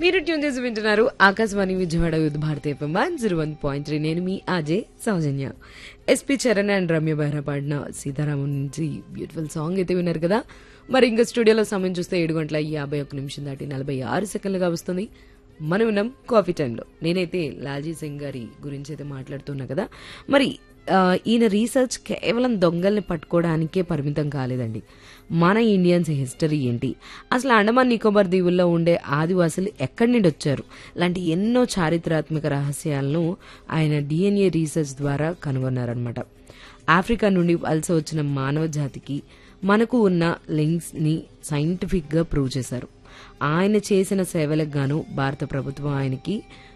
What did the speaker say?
మీరు ట్యూన్ చేసి వింటున్నారు Akashvani Vijayawada youth Bharatiya FM one zero one point three నేను మీ అజయ్ సౌజన్య ఎస్పి చరణ్ అండ్ రమ్య బెహ్రా పాడిన సీతారామన్ నుంచి బ్యూటిఫుల్ సాంగ్ అయితే విన్నారు కదా మరి ఇంకా స్టూడియోలో సమయం చూస్తే ఏడు గంటల యాభై ఒక్క నిమిషం దాటి నలభై ఆరు సెకండ్లుగా వస్తుంది మనం ఉన్నాం కాఫీ టైంలో నేనైతే లాల్జీ సింగ్ గారి గురించి అయితే మాట్లాడుతున్నా కదా మరి ఆ, ఈయన రీసెర్చ్ కేవలం దొంగల్ని పట్టుకోవడానికే పరిమితం కాలేదండి మన ఇండియన్స్ హిస్టరీ ఏంటి అసలు అండమాన్ నికోబార్ దీవుల్లో ఉండే ఆదివాసులు ఎక్కడి నుండి వచ్చారు లాంటి ఎన్నో చారిత్రాత్మక రహస్యాలను ఆయన డిఎన్ఏ రీసెర్చ్ ద్వారా కనుగొన్నారనమాట ఆఫ్రికా నుండి వలస వచ్చిన మానవ జాతికి మనకు ఉన్న లింక్స్ ని సైంటిఫిక్ గా ప్రూవ్ చేశారు ఆయన చేసిన సేవలకు గాను భారత ప్రభుత్వం ఆయనకి